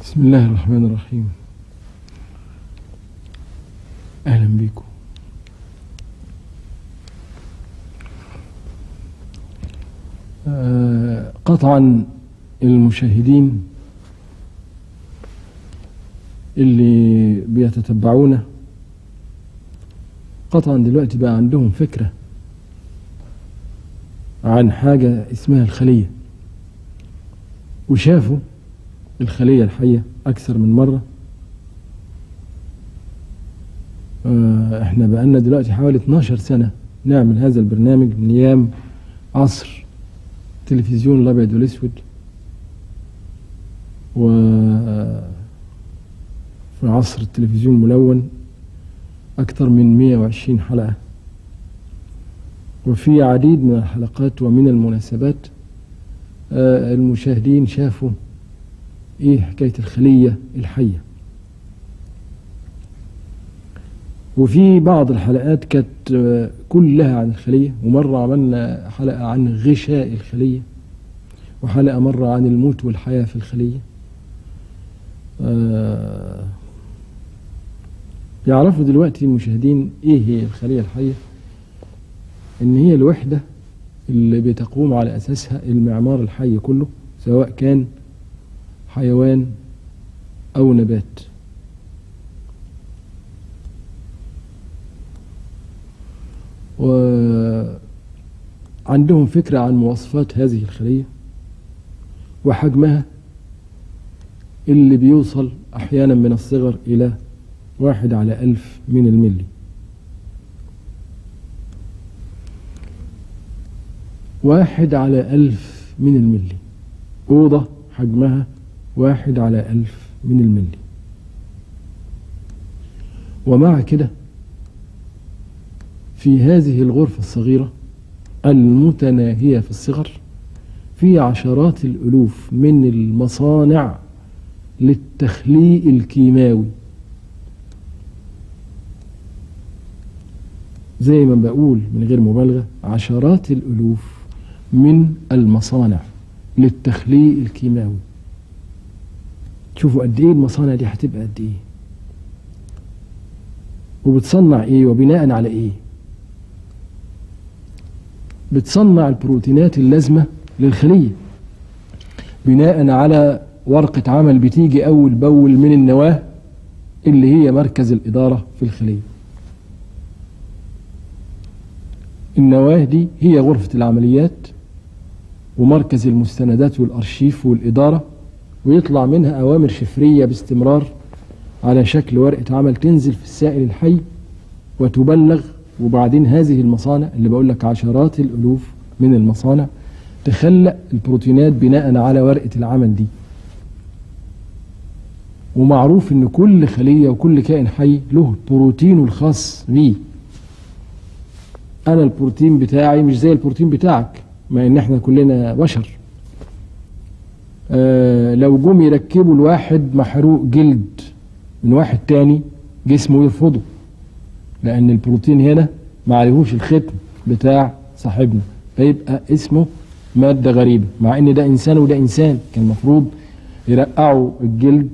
بسم الله الرحمن الرحيم أهلا بكم آه، قطعا المشاهدين اللي بيتتبعونا قطعا دلوقتي بقى عندهم فكرة عن حاجة اسمها الخلية وشافوا الخلية الحية أكثر من مرة آه، احنا بقالنا دلوقتي حوالي 12 سنة نعمل هذا البرنامج من أيام عصر التلفزيون الأبيض والأسود و في عصر التلفزيون الملون أكثر من 120 حلقة وفي عديد من الحلقات ومن المناسبات آه، المشاهدين شافوا ايه حكاية الخلية الحية وفي بعض الحلقات كانت آه، كلها عن الخلية ومرة عملنا حلقة عن غشاء الخلية وحلقة مرة عن الموت والحياة في الخلية آه، يعرفوا دلوقتي المشاهدين ايه هي الخلية الحية ان هي الوحدة اللي بتقوم على اساسها المعمار الحي كله سواء كان حيوان او نبات وعندهم فكرة عن مواصفات هذه الخلية وحجمها اللي بيوصل أحيانا من الصغر إلى واحد على ألف من الملي واحد على ألف من الملي أوضة حجمها واحد على ألف من الملي ومع كده في هذه الغرفة الصغيرة المتناهية في الصغر في عشرات الألوف من المصانع للتخليق الكيماوي زي ما بقول من غير مبالغة عشرات الألوف من المصانع للتخليق الكيماوي شوفوا قد ايه المصانع دي هتبقى قد ايه وبتصنع ايه وبناء على ايه بتصنع البروتينات اللازمة للخلية بناء على ورقة عمل بتيجي أول بأول من النواة اللي هي مركز الإدارة في الخلية النواة دي هي غرفة العمليات ومركز المستندات والأرشيف والإدارة ويطلع منها أوامر شفرية باستمرار على شكل ورقة عمل تنزل في السائل الحي وتبلغ وبعدين هذه المصانع اللي بقول لك عشرات الألوف من المصانع تخلق البروتينات بناء على ورقة العمل دي ومعروف ان كل خلية وكل كائن حي له بروتينه الخاص بيه انا البروتين بتاعي مش زي البروتين بتاعك ما ان احنا كلنا بشر آه لو جم يركبوا الواحد محروق جلد من واحد تاني جسمه يرفضه لان البروتين هنا ما عليهوش الختم بتاع صاحبنا فيبقى اسمه مادة غريبة مع ان ده انسان وده انسان كان المفروض يرقعوا الجلد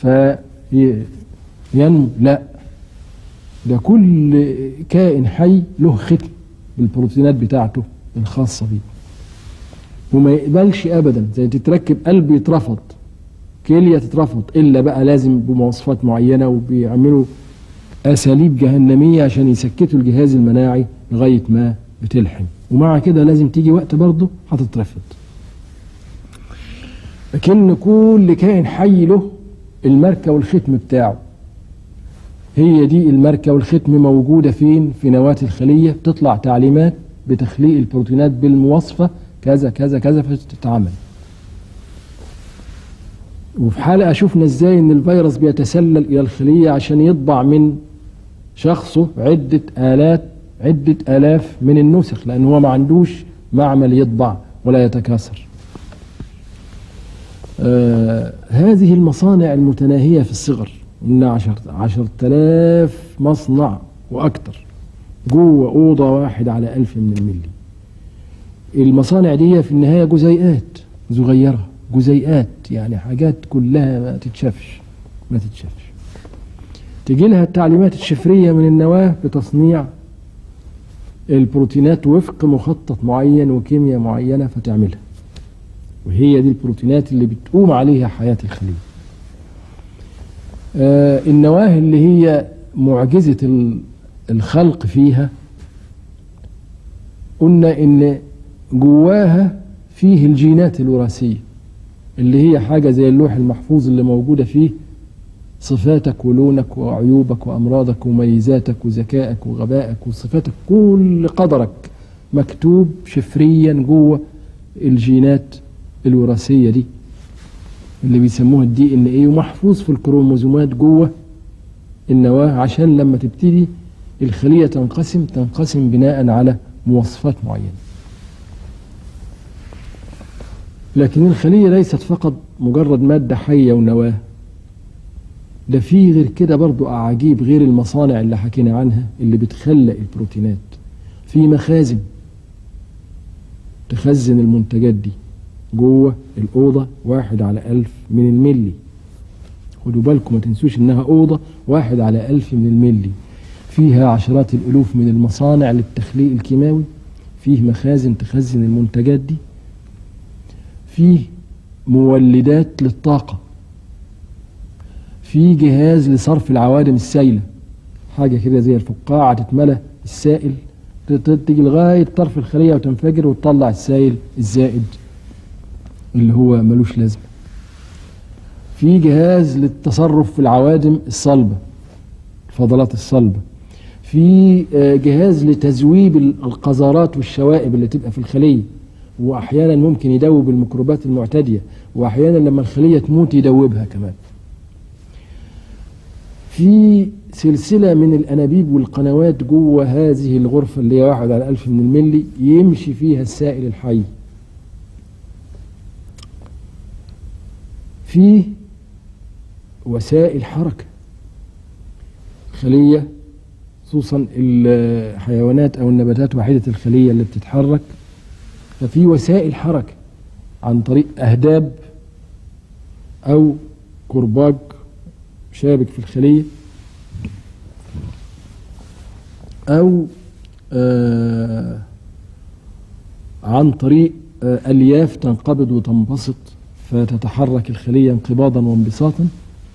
فينمو لا ده كل كائن حي له ختم بالبروتينات بتاعته الخاصة بيه وما يقبلش ابدا زي تتركب قلب يترفض كلية تترفض الا بقى لازم بمواصفات معينة وبيعملوا اساليب جهنمية عشان يسكتوا الجهاز المناعي لغاية ما بتلحم ومع كده لازم تيجي وقت برضه هتترفض لكن كل كائن حي له الماركة والختم بتاعه هي دي الماركة والختم موجودة فين في نواة الخلية بتطلع تعليمات بتخليق البروتينات بالمواصفة كذا كذا كذا فتتعمل وفي حلقة شفنا ازاي ان الفيروس بيتسلل الى الخلية عشان يطبع من شخصه عدة آلات عدة آلاف من النسخ لأن هو ما عندوش معمل يطبع ولا يتكاثر آه هذه المصانع المتناهية في الصغر قلنا عشر, عشر تلاف مصنع وأكثر جوه أوضة واحد على ألف من الملي المصانع دي في النهاية جزيئات صغيرة جزيئات يعني حاجات كلها ما تتشافش ما تتشافش تجي لها التعليمات الشفرية من النواة بتصنيع البروتينات وفق مخطط معين وكيمياء معينة فتعملها وهي دي البروتينات اللي بتقوم عليها حياة الخلية آه النواة اللي هي معجزة الخلق فيها قلنا ان جواها فيه الجينات الوراثية اللي هي حاجة زي اللوح المحفوظ اللي موجودة فيه صفاتك ولونك وعيوبك وأمراضك وميزاتك وذكائك وغبائك وصفاتك كل قدرك مكتوب شفريا جوه الجينات الوراثية دي اللي بيسموها الدي ان ايه ومحفوظ في الكروموزومات جوه النواة عشان لما تبتدي الخلية تنقسم تنقسم بناء على مواصفات معينة لكن الخلية ليست فقط مجرد مادة حية ونواة ده في غير كده برضو أعاجيب غير المصانع اللي حكينا عنها اللي بتخلق البروتينات في مخازن تخزن المنتجات دي جوه الأوضة واحد على ألف من الملي خدوا بالكم ما تنسوش إنها أوضة واحد على ألف من الملي فيها عشرات الألوف من المصانع للتخليق الكيماوي فيه مخازن تخزن المنتجات دي فيه مولدات للطاقة في جهاز لصرف العوادم السائلة حاجة كده زي الفقاعة تتملى السائل تيجي لغاية طرف الخلية وتنفجر وتطلع السائل الزائد اللي هو ملوش لازمة في جهاز للتصرف في العوادم الصلبة الفضلات الصلبة في جهاز لتذويب القذارات والشوائب اللي تبقى في الخلية وأحيانا ممكن يدوب الميكروبات المعتدية وأحيانا لما الخلية تموت يدوبها كمان في سلسلة من الأنابيب والقنوات جوه هذه الغرفة اللي هي واحد على ألف من الملي يمشي فيها السائل الحي في وسائل حركة خلية خصوصا الحيوانات أو النباتات وحيدة الخلية اللي بتتحرك ففي وسائل حركة عن طريق أهداب أو كرباج شابك في الخلية أو آه عن طريق آه ألياف تنقبض وتنبسط فتتحرك الخلية انقباضا وانبساطا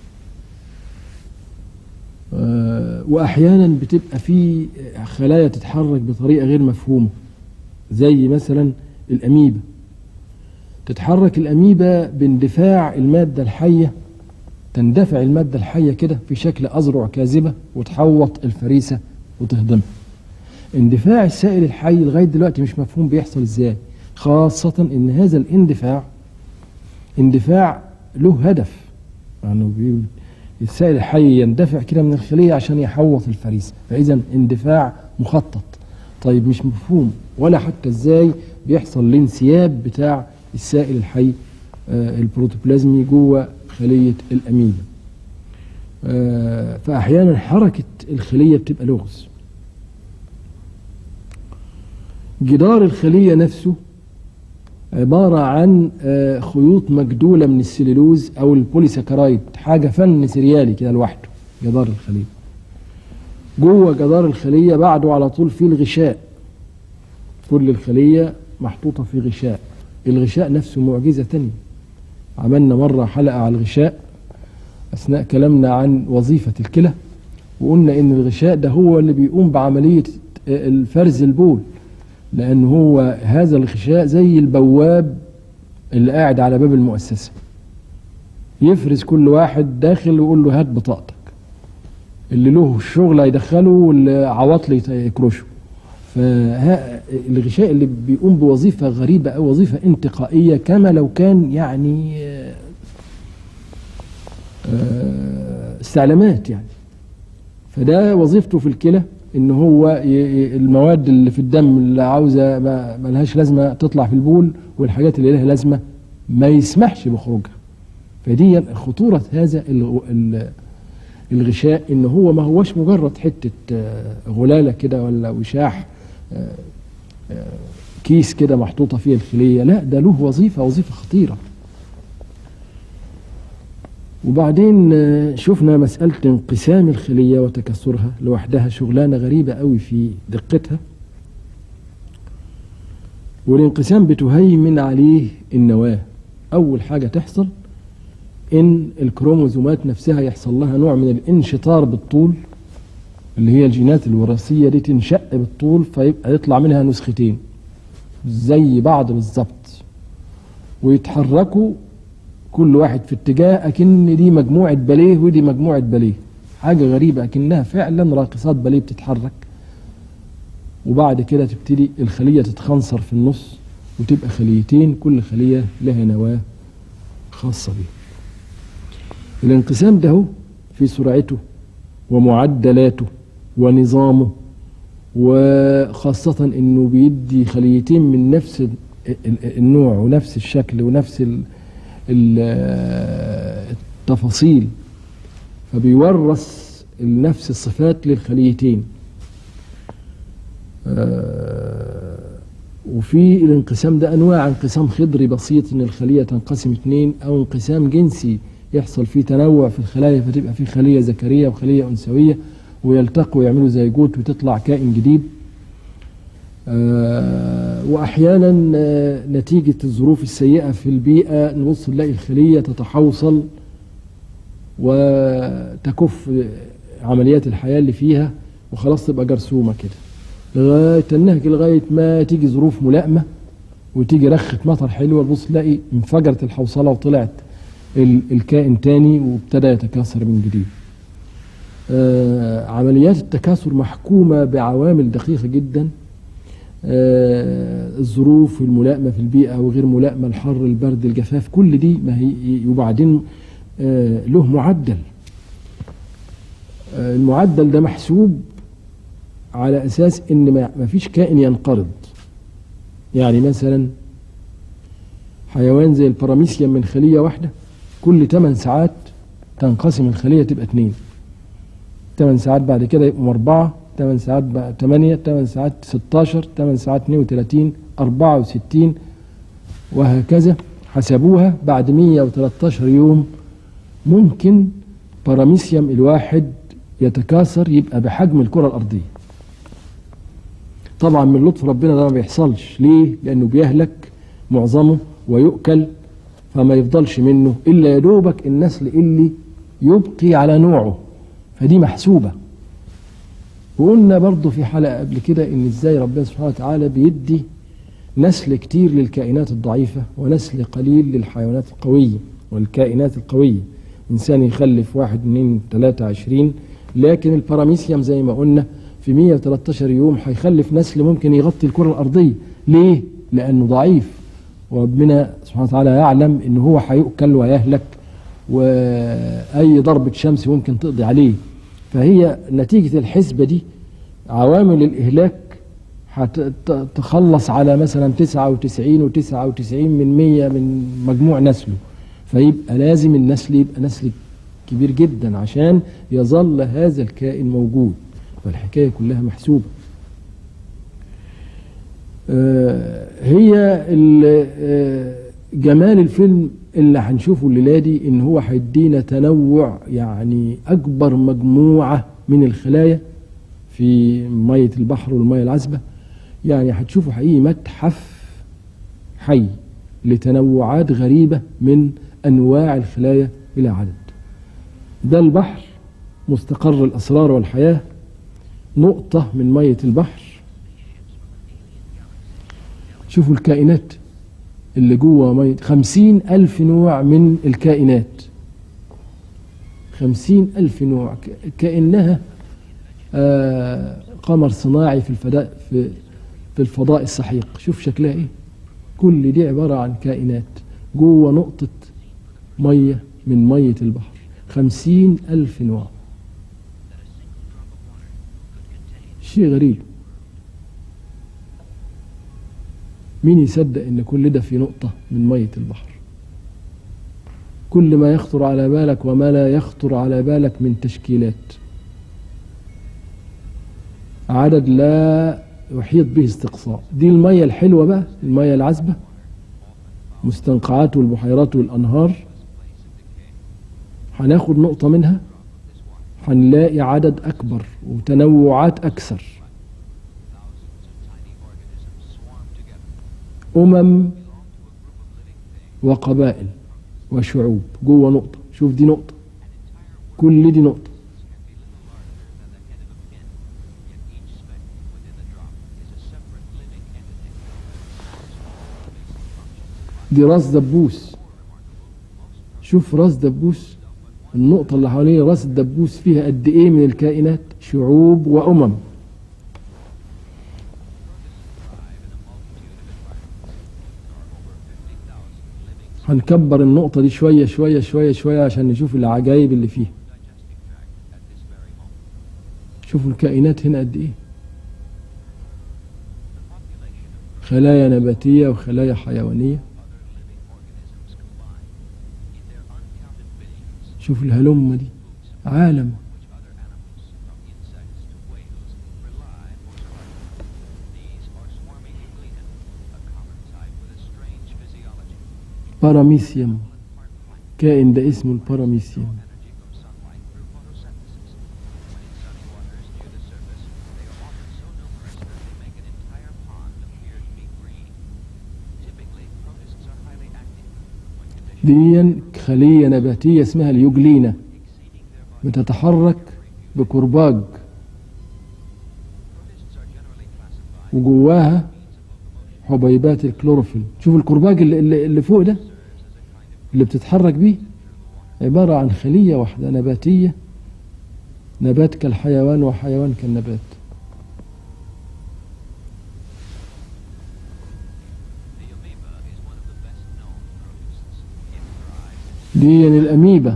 آه وأحيانا بتبقى في خلايا تتحرك بطريقة غير مفهومة زي مثلا الأميبا تتحرك الأميبا باندفاع المادة الحية تندفع المادة الحية كده في شكل أذرع كاذبة وتحوط الفريسة وتهضمها اندفاع السائل الحي لغاية دلوقتي مش مفهوم بيحصل ازاي خاصة ان هذا الاندفاع اندفاع له هدف يعني بيقول السائل الحي يندفع كده من الخلية عشان يحوط الفريسة فإذا اندفاع مخطط طيب مش مفهوم ولا حتى ازاي بيحصل الانسياب بتاع السائل الحي آه البروتوبلازمي جوه خلية الأميبا آه فأحيانا حركة الخلية بتبقى لغز جدار الخلية نفسه عبارة عن آه خيوط مجدولة من السليلوز أو البوليساكرايد حاجة فن سريالي كده لوحده جدار الخلية جوه جدار الخلية بعده على طول فيه الغشاء كل الخلية محطوطة في غشاء الغشاء نفسه معجزة تانية عملنا مرة حلقة على الغشاء أثناء كلامنا عن وظيفة الكلى وقلنا إن الغشاء ده هو اللي بيقوم بعملية الفرز البول لأن هو هذا الغشاء زي البواب اللي قاعد على باب المؤسسة يفرز كل واحد داخل ويقول له هات بطاقتك اللي له الشغل هيدخله واللي عواطل يكرشه فالغشاء اللي بيقوم بوظيفة غريبة أو وظيفة انتقائية كما لو كان يعني استعلامات يعني فده وظيفته في الكلى ان هو المواد اللي في الدم اللي عاوزه ما لهاش لازمه تطلع في البول والحاجات اللي لها لازمه ما يسمحش بخروجها فدي خطوره هذا الغشاء ان هو ما هوش مجرد حته غلاله كده ولا وشاح كيس كده محطوطه فيه الخليه لا ده له وظيفه وظيفه خطيره وبعدين آه، شفنا مسألة انقسام الخلية وتكسرها لوحدها شغلانة غريبة قوي في دقتها والانقسام بتهيمن عليه النواة أول حاجة تحصل إن الكروموزومات نفسها يحصل لها نوع من الانشطار بالطول اللي هي الجينات الوراثية دي تنشق بالطول فيبقى يطلع منها نسختين زي بعض بالظبط ويتحركوا كل واحد في اتجاه أكن دي مجموعة باليه ودي مجموعة باليه حاجة غريبة أكنها فعلا راقصات باليه بتتحرك وبعد كده تبتدي الخلية تتخنصر في النص وتبقى خليتين كل خلية لها نواة خاصة بيها الانقسام ده هو في سرعته ومعدلاته ونظامه وخاصة انه بيدي خليتين من نفس ال- ال- النوع ونفس الشكل ونفس ال- ال- التفاصيل فبيورث نفس الصفات للخليتين آه، وفي الانقسام ده انواع انقسام خضري بسيط ان الخليه تنقسم اثنين او انقسام جنسي يحصل فيه تنوع في الخلايا فتبقى في خليه ذكريه وخليه انثويه ويلتقوا ويعملوا زيجوت وتطلع كائن جديد آه، واحيانا آه، نتيجه الظروف السيئه في البيئه نبص نلاقي الخليه تتحوصل وتكف عمليات الحياه اللي فيها وخلاص تبقى جرثومه كده لغايه تنهج لغايه ما تيجي ظروف ملائمه وتيجي رخه مطر حلوه تبص تلاقي انفجرت الحوصله وطلعت ال- الكائن تاني وابتدى يتكاثر من جديد. آه عمليات التكاثر محكومه بعوامل دقيقه جدا آه الظروف الملائمه في البيئه وغير ملائمه الحر البرد الجفاف كل دي ما هي وبعدين آه له معدل آه المعدل ده محسوب على اساس ان ما ما فيش كائن ينقرض يعني مثلا حيوان زي البراميسيوم من خليه واحده كل 8 ساعات تنقسم الخليه تبقى اثنين 8 ساعات بعد كده يبقوا أربعة 8 ساعات بقى 8 8 ساعات 16 8 ساعات 32 64 وهكذا حسبوها بعد 113 يوم ممكن باراميسيوم الواحد يتكاثر يبقى بحجم الكرة الأرضية طبعا من لطف ربنا ده ما بيحصلش ليه لأنه بيهلك معظمه ويؤكل فما يفضلش منه إلا يا دوبك النسل اللي يبقي على نوعه فدي محسوبة وقلنا برضو في حلقة قبل كده إن إزاي ربنا سبحانه وتعالى بيدي نسل كتير للكائنات الضعيفة ونسل قليل للحيوانات القوية والكائنات القوية إنسان يخلف واحد اثنين ثلاثة عشرين لكن الباراميسيوم زي ما قلنا في 113 يوم هيخلف نسل ممكن يغطي الكرة الأرضية ليه؟ لأنه ضعيف وربنا سبحانه وتعالى يعلم إن هو هيؤكل ويهلك وأي ضربة شمس ممكن تقضي عليه فهي نتيجة الحسبة دي عوامل الإهلاك هتخلص على مثلا 99 و99 من 100 من مجموع نسله فيبقى لازم النسل يبقى نسل كبير جدا عشان يظل هذا الكائن موجود فالحكاية كلها محسوبة آه هي آه جمال الفيلم اللي هنشوفه الليلة دي ان هو هيدينا تنوع يعني اكبر مجموعة من الخلايا في مية البحر والمية العذبة يعني هتشوفوا حقيقي متحف حي لتنوعات غريبة من أنواع الخلايا إلى عدد ده البحر مستقر الأسرار والحياة نقطة من مية البحر شوفوا الكائنات اللي جوه مية خمسين ألف نوع من الكائنات خمسين ألف نوع كأنها آه قمر صناعي في الفضاء في في الفضاء السحيق شوف شكلها ايه كل دي عبارة عن كائنات جوه نقطة مية من مية البحر خمسين ألف نوع شيء غريب مين يصدق ان كل ده في نقطة من مية البحر كل ما يخطر على بالك وما لا يخطر على بالك من تشكيلات عدد لا يحيط به استقصاء دي المية الحلوة بقى المية العذبة مستنقعات والبحيرات والأنهار هناخد نقطة منها هنلاقي عدد أكبر وتنوعات أكثر أمم وقبائل وشعوب جوه نقطة شوف دي نقطة كل دي نقطة دي راس دبوس شوف راس دبوس النقطة اللي حوالين راس الدبوس فيها قد ايه من الكائنات شعوب وأمم هنكبر النقطة دي شوية شوية شوية شوية عشان نشوف العجائب اللي فيها شوفوا الكائنات هنا قد ايه خلايا نباتية وخلايا حيوانية شوف الهلمة دي عالم باراميسيوم كائن ده اسمه الباراميسيوم دي خلية نباتية اسمها اليوجلينا بتتحرك بكرباج وجواها حبيبات الكلوروفيل شوف الكرباج اللي, اللي, اللي فوق ده اللي بتتحرك بيه عبارة عن خلية واحدة نباتية نبات كالحيوان وحيوان كالنبات دي يعني الأميبا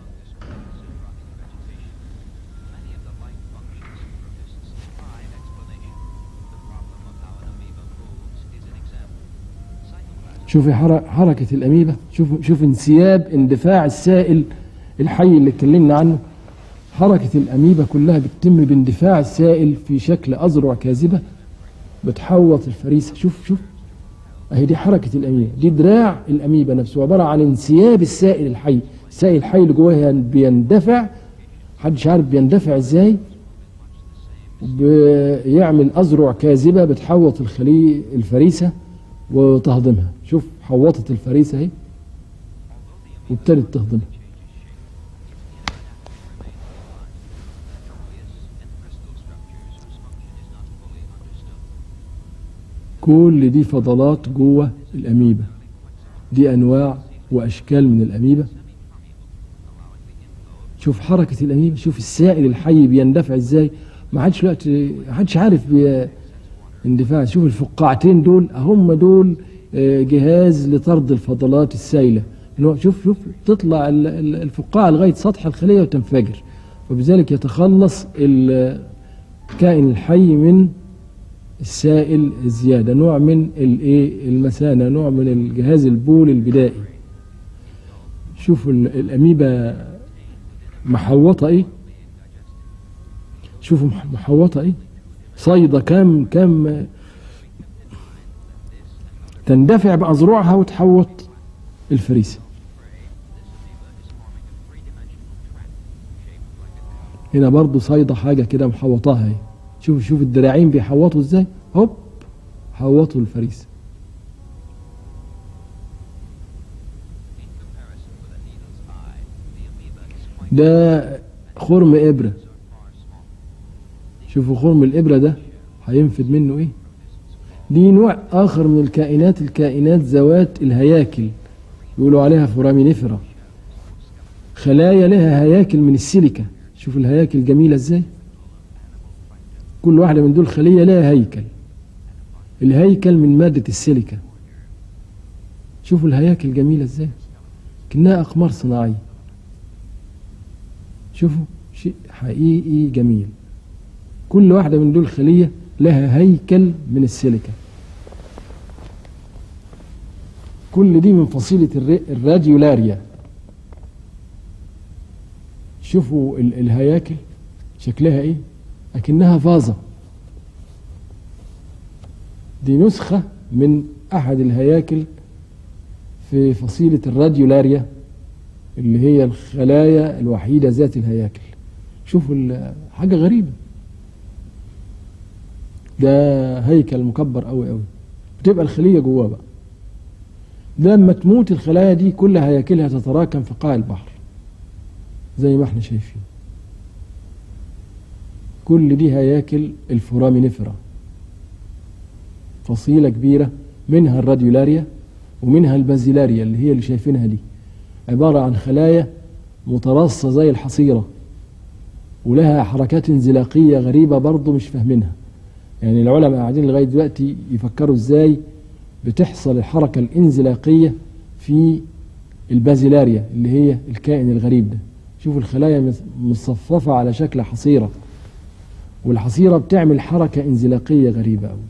شوفي حركة الأميبا شوف شوف انسياب اندفاع السائل الحي اللي اتكلمنا عنه حركة الأميبا كلها بتتم باندفاع السائل في شكل أذرع كاذبة بتحوط الفريسة شوف شوف اهي دي حركة الأميبا دي دراع الأميبا نفسه عبارة عن انسياب السائل الحي السائل الحي اللي جواه بيندفع محدش عارف بيندفع ازاي بيعمل أذرع كاذبة بتحوط الخلية الفريسة وتهضمها شوف حوطت الفريسة اهي وابتدت تهضمها كل دي فضلات جوه الأميبا دي أنواع وأشكال من الأميبا شوف حركة الأميبا شوف السائل الحي بيندفع ازاي ما حدش وقت ما حدش عارف بي اندفاع شوف الفقاعتين دول هم دول جهاز لطرد الفضلات السائلة شوف شوف تطلع الفقاعة لغاية سطح الخلية وتنفجر وبذلك يتخلص الكائن الحي من السائل الزيادة نوع من الايه المثانة نوع من الجهاز البول البدائي شوفوا الأميبا محوطة ايه شوفوا محوطة ايه صيدة كم كم تندفع بأذرعها وتحوط الفريسة هنا برضو صيدة حاجة كده محوطاها اهي شوف شوف الدراعين بيحوطوا ازاي هوب حوطوا الفريسة ده خرم إبرة شوفوا خرم الإبرة ده هينفد منه إيه دي نوع آخر من الكائنات الكائنات ذوات الهياكل يقولوا عليها فورامينيفرا خلايا لها هياكل من السيليكا شوف الهياكل جميلة ازاي كل واحدة من دول خلية لها هيكل الهيكل من مادة السيليكا شوفوا الهياكل جميلة ازاي كأنها أقمار صناعية شوفوا شيء حقيقي جميل كل واحدة من دول خلية لها هيكل من السيليكا كل دي من فصيلة الراديولاريا شوفوا الهياكل شكلها ايه أكنها فازة دي نسخة من أحد الهياكل في فصيلة الراديولاريا اللي هي الخلايا الوحيدة ذات الهياكل شوفوا ال- حاجة غريبة ده هيكل مكبر قوي قوي بتبقى الخلية جواه بقى لما تموت الخلايا دي كل هياكلها تتراكم في قاع البحر زي ما احنا شايفين كل دي هياكل الفورامينيفرا فصيلة كبيرة منها الراديولاريا ومنها البازيلاريا اللي هي اللي شايفينها دي عبارة عن خلايا متراصة زي الحصيرة ولها حركات انزلاقية غريبة برضه مش فاهمينها يعني العلماء قاعدين لغاية دلوقتي يفكروا ازاي بتحصل الحركة الانزلاقية في البازيلاريا اللي هي الكائن الغريب ده شوفوا الخلايا مص- مصففة على شكل حصيرة والحصيرة بتعمل حركة انزلاقية غريبة أوي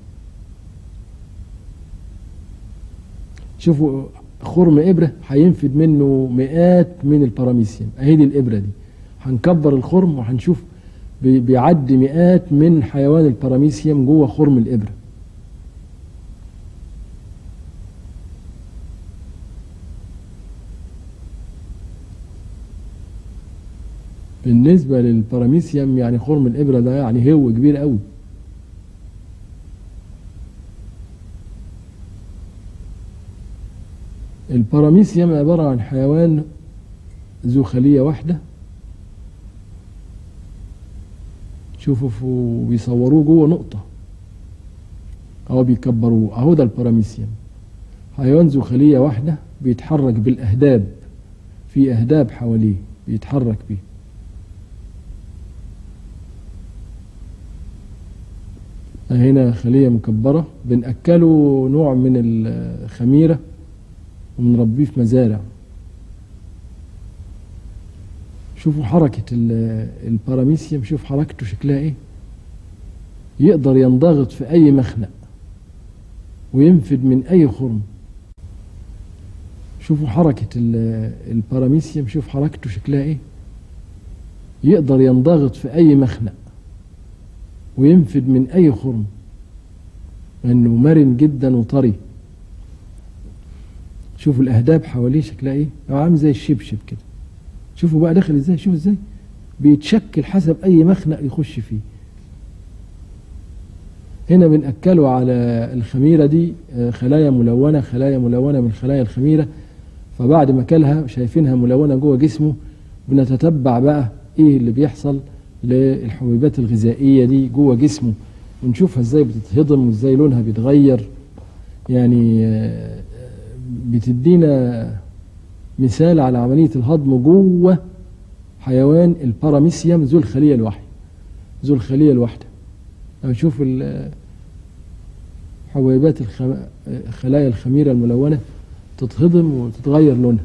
شوفوا خرم إبرة هينفد منه مئات من الباراميسيوم أهي دي الإبرة دي هنكبر الخرم وهنشوف بي- بيعدي مئات من حيوان الباراميسيوم جوه خرم الإبرة بالنسبة للباراميسيوم يعني خرم الإبرة ده يعني هو كبير قوي الباراميسيوم عبارة عن حيوان ذو خلية واحدة شوفوا فو- بيصوروه جوه نقطة أو بيكبروه أهو ده الباراميسيوم حيوان ذو خلية واحدة بيتحرك بالأهداب في أهداب حواليه بيتحرك بيه هنا خلية مكبرة بنأكله نوع من الخميرة وبنربيه في مزارع شوفوا حركة ال- الباراميسيوم شوف حركته شكلها ايه يقدر ينضغط في أي مخنق وينفد من أي خرم شوفوا حركة ال- الباراميسيوم شوف حركته شكلها ايه يقدر ينضغط في أي مخنق وينفد من أي خرم لأنه مرن جدا وطري شوفوا الأهداب حواليه شكلها إيه هو عامل زي الشبشب كده شوفوا بقى داخل إزاي شوفوا إزاي بيتشكل حسب أي مخنق يخش فيه هنا بنأكله على الخميرة دي آه، خلايا ملونة خلايا ملونة من خلايا الخميرة فبعد ما كلها شايفينها ملونة جوه جسمه بنتتبع بقى ايه اللي بيحصل للحبيبات الغذائية دي جوه جسمه ونشوفها ازاي بتتهضم وازاي لونها بيتغير يعني آه، بتدينا مثال على عملية الهضم جوه حيوان الباراميسيوم ذو الخلية الواحدة ذو الخلية الواحدة نشوف ال- حبيبات الخم... خلايا الخميرة الملونة تتهضم وتتغير لونها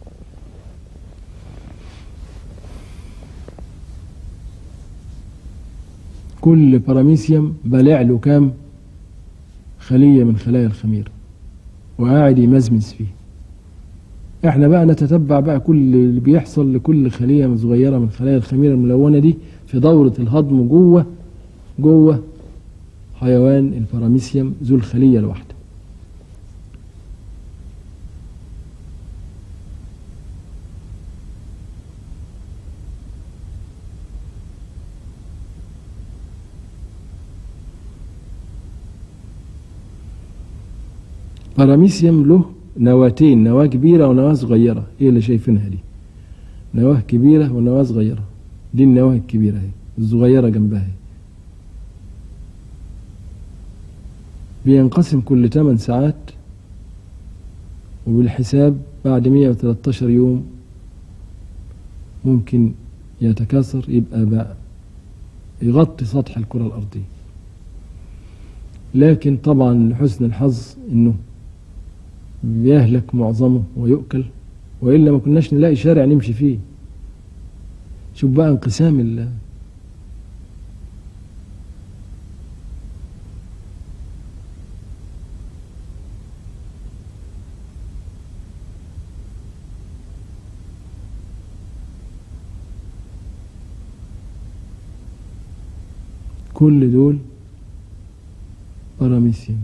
كل باراميسيوم بالع له كام خلية من خلايا الخميرة وقاعد يمزمز فيه احنا بقى نتتبع بقى كل اللي بيحصل لكل خلية صغيرة من خلايا الخميرة الملونة دي في دورة الهضم جوه جوه حيوان الباراميسيوم ذو الخلية الواحدة باراميسيوم له نواتين نواة كبيرة ونواة صغيرة هي اللي شايفينها دي نواة كبيرة ونواة صغيرة دي النواة الكبيرة اهي الصغيرة جنبها اهي بينقسم كل 8 ساعات وبالحساب بعد 113 يوم ممكن يتكاثر يبقى بقى يغطي سطح الكرة الأرضية لكن طبعا لحسن الحظ انه بيهلك معظمه ويؤكل والا ما كناش نلاقي شارع نمشي فيه شوف بقى انقسام ال كل دول باراميسيوم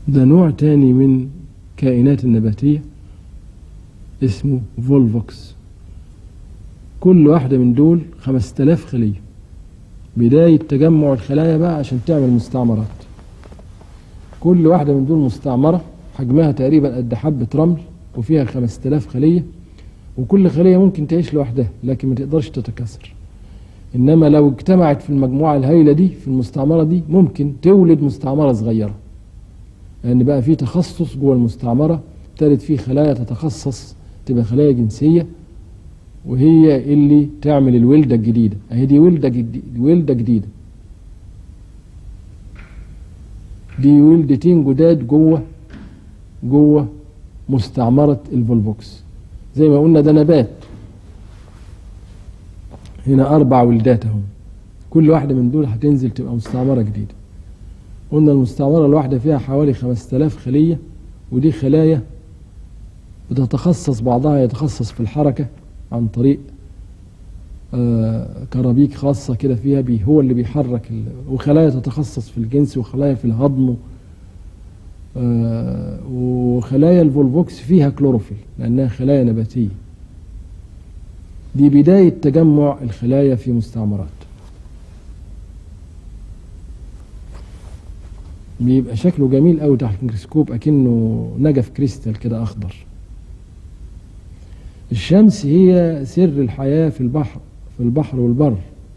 ده نوع تاني من كائنات النباتية اسمه فولفوكس كل واحدة من دول 5000 خلية بداية تجمع الخلايا بقى عشان تعمل مستعمرات كل واحدة من دول مستعمرة حجمها تقريبا قد حبة رمل وفيها 5000 خلية وكل خلية ممكن تعيش لوحدها لكن ما تقدرش تتكاثر إنما لو اجتمعت في المجموعة الهائلة دي في المستعمرة دي ممكن تولد مستعمرة صغيرة لأن يعني بقى في تخصص جوه المستعمرة ابتدت في خلايا تتخصص تبقى خلايا جنسية وهي اللي تعمل الولدة الجديدة اهي دي ولدة جديدة ولدة جديدة دي ولدتين جداد جوه جوه مستعمرة الفولفوكس زي ما قلنا ده نبات هنا أربع ولدات اهو كل واحدة من دول هتنزل تبقى مستعمرة جديدة قلنا المستعمرة الواحدة فيها حوالي 5000 خلية ودي خلايا بتتخصص بعضها يتخصص في الحركة عن طريق آه كرابيك خاصة كده فيها بي هو اللي بيحرك وخلايا تتخصص في الجنس وخلايا في الهضم آه وخلايا الفولفوكس فيها كلوروفيل لأنها خلايا نباتية دي بداية تجمع الخلايا في مستعمرات بيبقى شكله جميل قوي تحت الميكروسكوب اكنه نجف كريستال كده اخضر الشمس هي سر الحياة في البحر في البحر والبر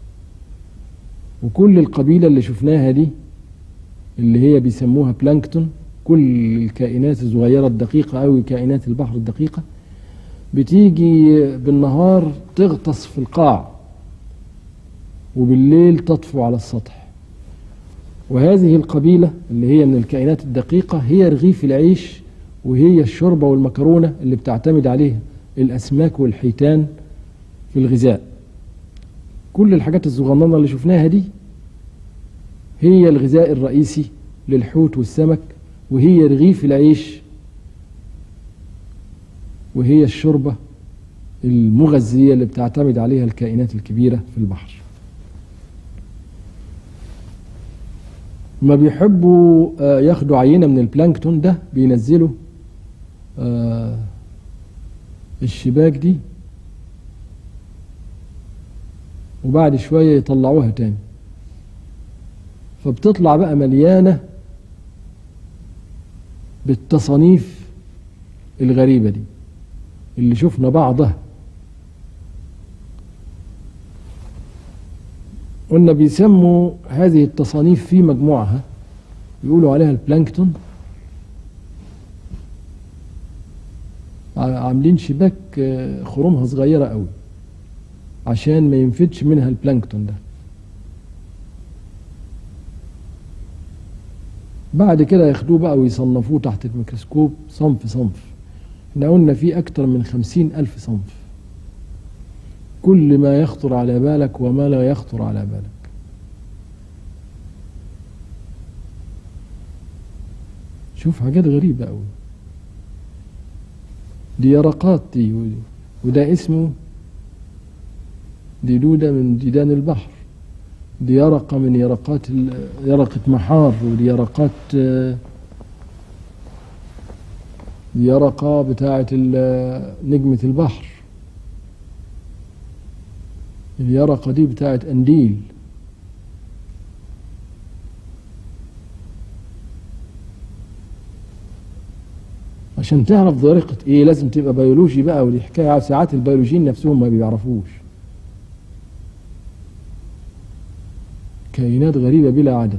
وكل القبيلة اللي شفناها دي اللي هي بيسموها بلانكتون كل الكائنات الصغيرة الدقيقة أو كائنات البحر الدقيقة بتيجي بالنهار تغطس في القاع وبالليل تطفو على السطح وهذه القبيلة اللي هي من الكائنات الدقيقة هي رغيف العيش وهي الشوربة والمكرونة اللي بتعتمد عليها الأسماك والحيتان في الغذاء كل الحاجات الصغننة اللي شفناها دي هي الغذاء الرئيسي للحوت والسمك وهي رغيف العيش وهي الشوربة المغذية اللي بتعتمد عليها الكائنات الكبيرة في البحر ما بيحبوا ياخدوا عينة من البلانكتون ده بينزلوا الشباك دي وبعد شوية يطلعوها تاني فبتطلع بقى مليانة بالتصانيف الغريبة دي اللي شفنا بعضها قلنا بيسموا هذه التصانيف في مجموعها يقولوا عليها البلانكتون عاملين شباك خرومها صغيرة قوي عشان ما ينفدش منها البلانكتون ده بعد كده ياخدوه بقى ويصنفوه تحت الميكروسكوب صنف صنف احنا قلنا في أكتر من خمسين ألف صنف كل ما يخطر على بالك وما لا يخطر على بالك شوف حاجات غريبة أوي دي يرقات دي وده اسمه دي دودة من ديدان البحر دي يرقة من يرقات يرقة محار ودي يرقات دي يرقة بتاعة نجمة البحر اليرقة دي بتاعة أنديل عشان تعرف ذريقة ايه لازم تبقى بيولوجي بقى ودي حكاية ساعات البيولوجيين نفسهم ما بيعرفوش كائنات غريبة بلا عدد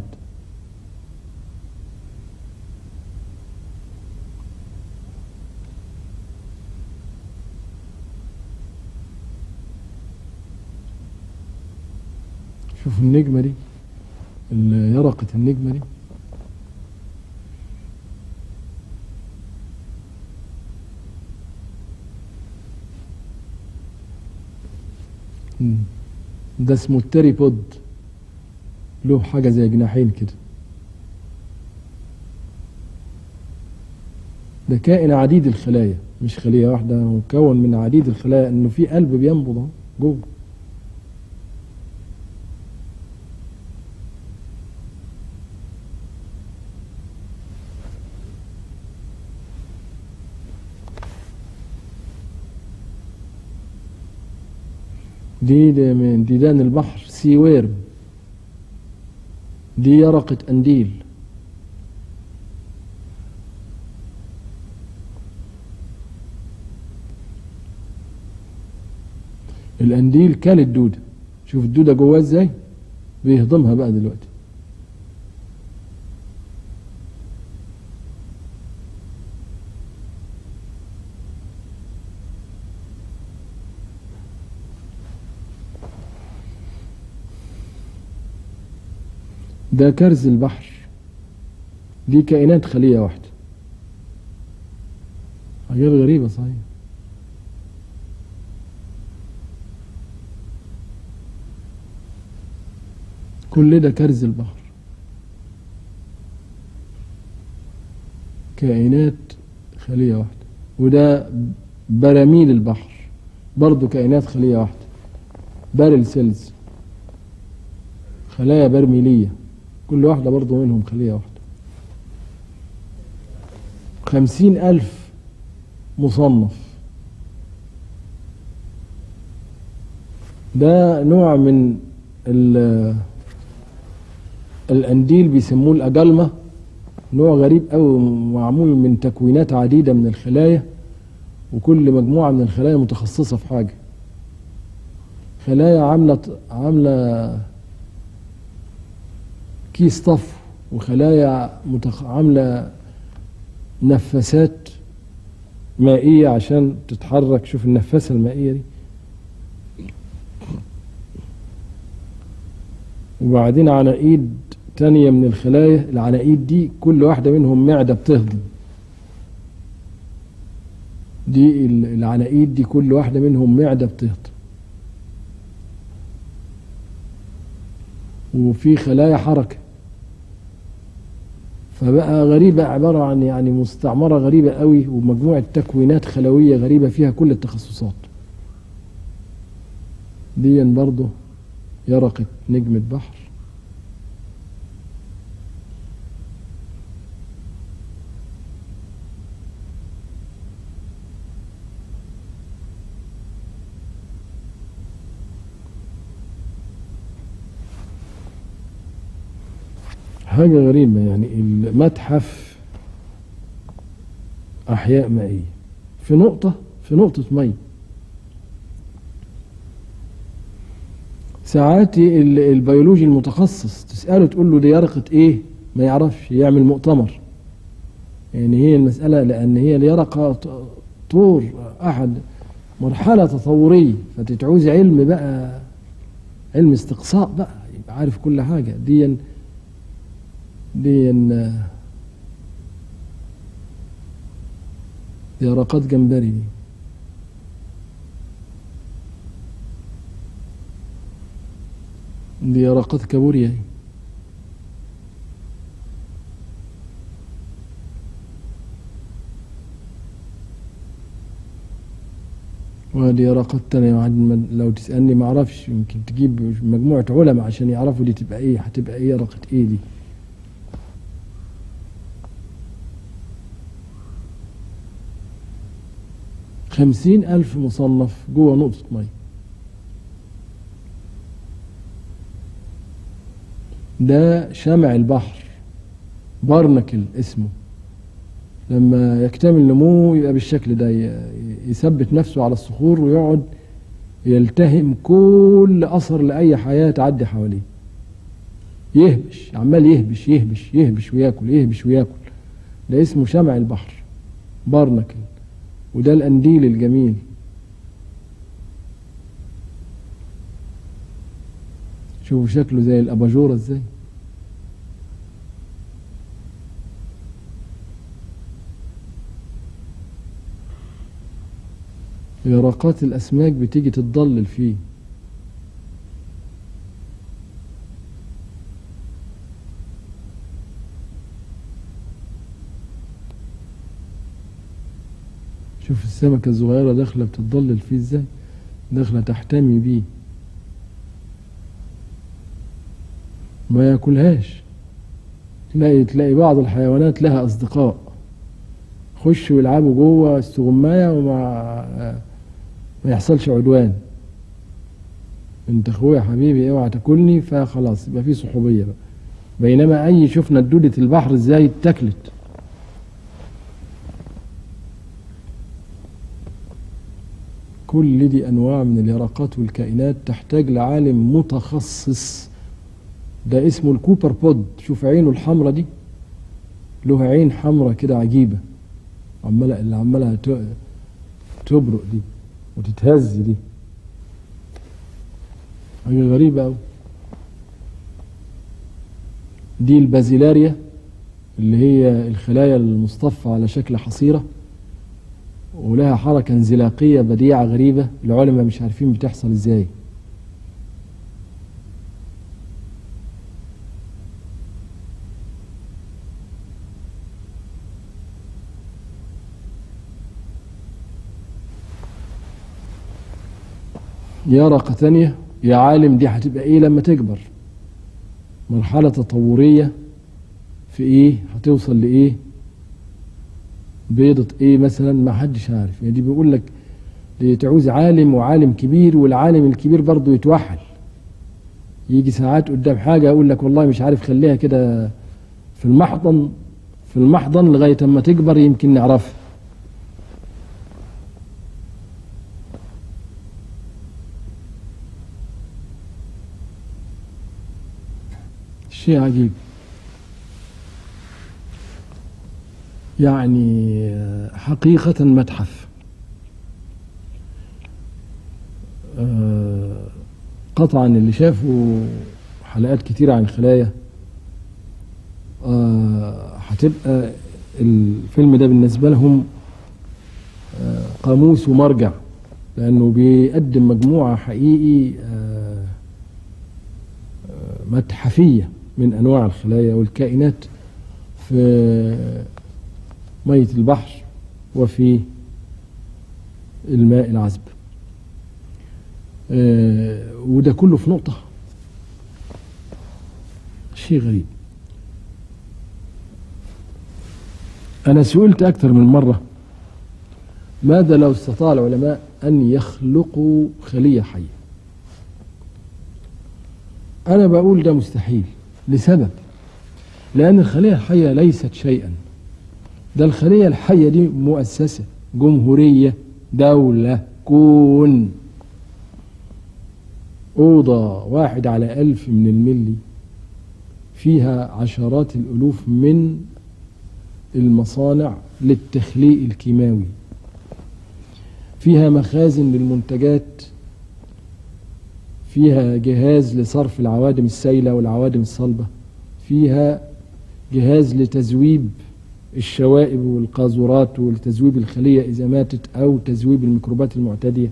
شوف النجمة دي يرقة النجمة دي ده اسمه التريبود له حاجة زي جناحين كده ده كائن عديد الخلايا مش خلية واحدة مكون من عديد الخلايا انه في قلب بينبض جوه دي, دي من ديدان البحر سي ويرم دي يرقة أنديل الأنديل كل الدودة شوف الدودة جواه ازاي بيهضمها بقى دلوقتي ده كرز البحر دي كائنات خلية واحدة حاجات غريبة صحيح كل ده كرز البحر كائنات خلية واحدة وده براميل البحر برضو كائنات خلية واحدة بارل سيلز خلايا برميلية كل واحدة برضو منهم خلية واحدة خمسين ألف مصنف ده نوع من الأنديل بيسموه الأجلمة نوع غريب أوي معمول من تكوينات عديدة من الخلايا وكل مجموعة من الخلايا متخصصة في حاجة خلايا عاملة عاملة كيس طف وخلايا متخ... عاملة نفاسات مائية عشان تتحرك شوف النفاسة المائية دي وبعدين عناقيد تانية من الخلايا العناقيد دي كل واحدة منهم معدة بتهضم دي العناقيد دي كل واحدة منهم معدة بتهضم وفي خلايا حركة فبقى غريبة عبارة عن يعني مستعمرة غريبة قوي ومجموعة تكوينات خلوية غريبة فيها كل التخصصات دي برضه يرقة نجمة بحر حاجة غريبة يعني المتحف أحياء مائية في نقطة في نقطة مي ساعات البيولوجي المتخصص تسأله تقول له دي يرقة ايه ما يعرفش يعمل مؤتمر يعني هي المسألة لأن هي اليرقة طور أحد مرحلة تطورية فتتعوز علم بقى علم استقصاء بقى يبقى عارف كل حاجة دي دي يرقات جمبري دي دي يرقات كابوريا وهذه يرقات تانية لو تسألني ما اعرفش يمكن تجيب مجموعة علماء عشان يعرفوا دي تبقى ايه هتبقى ايه يرقة ايه دي خمسين ألف مصنف جوه نقطة مي ده شمع البحر بارنكل اسمه لما يكتمل نموه يبقى بالشكل ده يثبت نفسه على الصخور ويقعد يلتهم كل أثر لأي حياة تعدي حواليه يهبش عمال يهبش يهبش يهبش وياكل يهبش وياكل ده اسمه شمع البحر بارنكل وده القنديل الجميل شوفوا شكله زي الأباجورة ازاي يرقات الأسماك بتيجي تتضلل فيه شوف السمكة الصغيرة داخلة بتتضلل فيه ازاي داخلة تحتمي بيه ما ياكلهاش تلاقي تلاقي بعض الحيوانات لها أصدقاء خشوا يلعبوا جوه استغماية وما ما يحصلش عدوان انت اخويا حبيبي اوعى تاكلني فخلاص يبقى في صحوبيه بقى بينما اي شفنا دودة البحر ازاي اتاكلت كل دي انواع من اليرقات والكائنات تحتاج لعالم متخصص ده اسمه الكوبر بود شوف عينه الحمرة دي له عين حمرة كده عجيبة عمالة اللي عمالها ت- تبرق دي وتتهز دي حاجة غريبة أوي دي البازيلاريا اللي هي الخلايا المصطفى على شكل حصيرة ولها حركة انزلاقية بديعة غريبة العلماء مش عارفين بتحصل ازاي يرقة ثانية يا عالم دي هتبقى ايه لما تكبر مرحلة تطورية في ايه هتوصل لايه بيضة ايه مثلا ما حدش عارف يعني دي بيقول لك دي تعوز عالم وعالم كبير والعالم الكبير برضه يتوحل يجي ساعات قدام حاجة يقول لك والله مش عارف خليها كده في المحضن في المحضن لغاية اما تكبر يمكن نعرفها شيء عجيب يعني حقيقة متحف آه، قطعا اللي شافوا حلقات كتيرة عن الخلايا آه، هتبقى الفيلم ده بالنسبة لهم آه، قاموس ومرجع لأنه بيقدم مجموعة حقيقي آه، آه، متحفية من أنواع الخلايا والكائنات في مية البحر وفي الماء العذب آه، وده كله في نقطة شيء غريب أنا سئلت أكثر من مرة ماذا لو استطاع العلماء أن يخلقوا خلية حية أنا بقول ده مستحيل لسبب لأن الخلية الحية ليست شيئا ده الخلية الحية دي مؤسسة جمهورية دولة كون أوضة واحد على ألف من الملي فيها عشرات الألوف من المصانع للتخليق الكيماوي فيها مخازن للمنتجات فيها جهاز لصرف العوادم السائلة والعوادم الصلبة فيها جهاز لتذويب الشوائب والقاذورات ولتذويب الخلية إذا ماتت أو تذويب الميكروبات المعتدية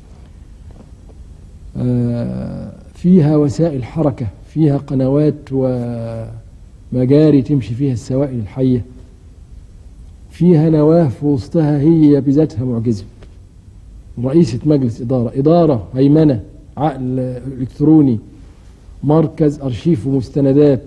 آه، فيها وسائل حركة فيها قنوات ومجاري تمشي فيها السوائل الحية فيها نواة في وسطها هي بذاتها معجزة رئيسة مجلس إدارة إدارة هيمنة عقل إلكتروني مركز أرشيف ومستندات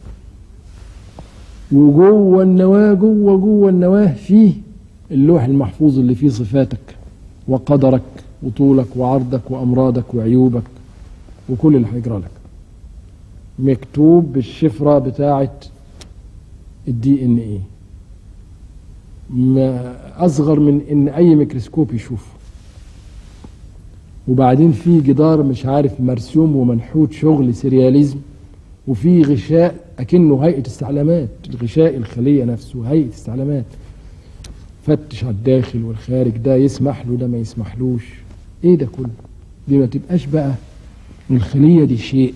وجوه النواة جوه جوه النواة فيه اللوح المحفوظ اللي فيه صفاتك وقدرك وطولك وعرضك وأمراضك وعيوبك وكل اللي هيجرى لك مكتوب بالشفرة بتاعة الدي ان ايه ما أصغر من إن أي ميكروسكوب يشوفه وبعدين في جدار مش عارف مرسوم ومنحوت شغل سرياليزم وفي غشاء أكنه هيئة استعلامات الغشاء الخلية نفسه هيئة استعلامات فتش على الداخل والخارج ده يسمح له ده ما يسمحلوش ايه ده كله دي ما تبقاش بقى الخلية دي شيء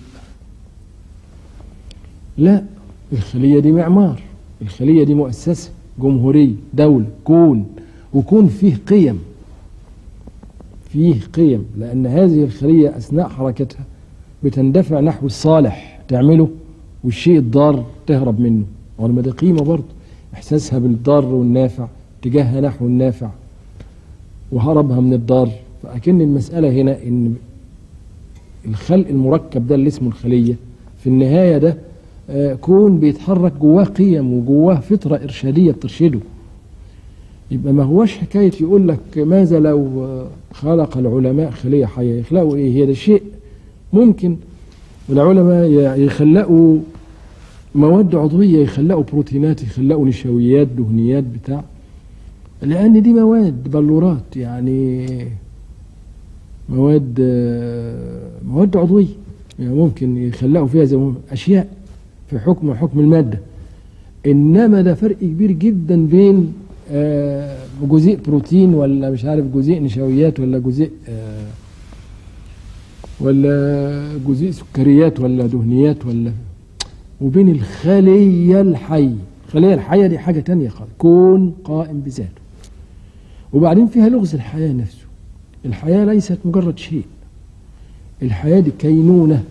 لا الخلية دي معمار الخلية دي مؤسسة جمهورية دولة كون وكون فيه قيم فيه قيم لأن هذه الخلية أثناء حركتها بتندفع نحو الصالح تعمله والشيء الضار تهرب منه ولما ده قيمة برضه إحساسها بالضار والنافع اتجاهها نحو النافع وهربها من الضار فأكن المسألة هنا إن الخلق المركب ده اللي اسمه الخلية في النهاية ده آه، كون بيتحرك جواه قيم وجواه فطرة إرشادية بترشده يبقى ما هوش حكاية يقول لك ماذا لو آه، خلق العلماء خلية حية يخلقوا إيه هي ده شيء ممكن العلماء ي- يخلقوا مواد عضوية يخلقوا بروتينات يخلقوا نشويات دهنيات بتاع لأن دي مواد بلورات يعني مواد آه، مواد عضوية يعني ممكن يخلقوا فيها زي ما- أشياء في حكم حكم المادة إنما ده فرق كبير جدا بين آه، جزيء بروتين ولا مش عارف جزيء نشويات ولا جزيء آه، ولا جزيء سكريات ولا دهنيات ولا وبين الخلية الحية الخلية الحية دي حاجة تانية خالص كون قائم بذاته وبعدين فيها لغز الحياة نفسه الحياة ليست مجرد شيء الحياة دي كينونة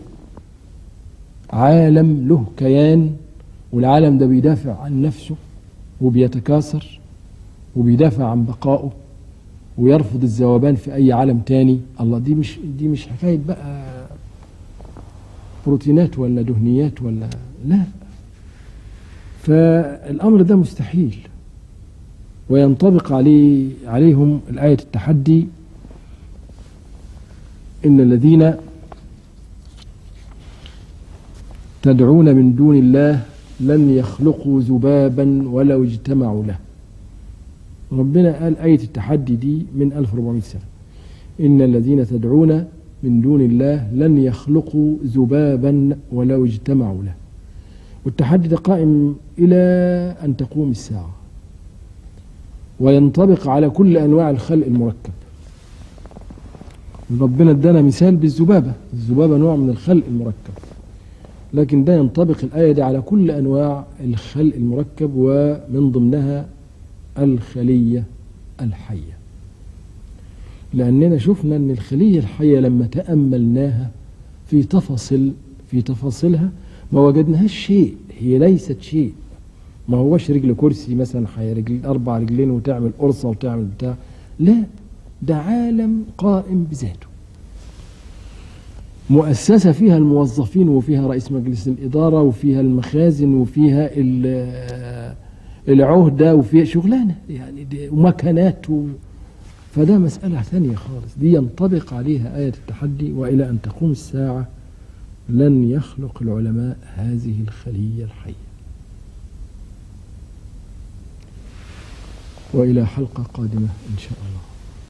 عالم له كيان والعالم ده بيدافع عن نفسه وبيتكاثر وبيدافع عن بقائه ويرفض الذوبان في اي عالم تاني الله دي مش دي مش حكايه بقى بروتينات ولا دهنيات ولا لا فالامر ده مستحيل وينطبق عليه عليهم الايه التحدي ان الذين تدعون من دون الله لن يخلقوا ذبابا ولو اجتمعوا له ربنا قال آية التحدي دي من 1400 سنة إن الذين تدعون من دون الله لن يخلقوا ذبابا ولو اجتمعوا له والتحدي ده قائم إلى أن تقوم الساعة وينطبق على كل أنواع الخلق المركب ربنا ادانا مثال بالذبابة الذبابة نوع من الخلق المركب لكن ده ينطبق الآية دي على كل أنواع الخلق المركب ومن ضمنها الخلية الحية لأننا شفنا أن الخلية الحية لما تأملناها في تفاصيل في تفاصيلها ما وجدناهاش شيء هي ليست شيء ما هوش رجل كرسي مثلا حي رجل أربع رجلين وتعمل قرصة وتعمل بتاع لا ده عالم قائم بذاته مؤسسة فيها الموظفين وفيها رئيس مجلس الإدارة وفيها المخازن وفيها ال- العهدة وفيها شغلانة يعني دي ومكانات و فده مسألة ثانية خالص دي ينطبق عليها آية التحدي وإلى أن تقوم الساعة لن يخلق العلماء هذه الخلية الحية وإلى حلقة قادمة إن شاء الله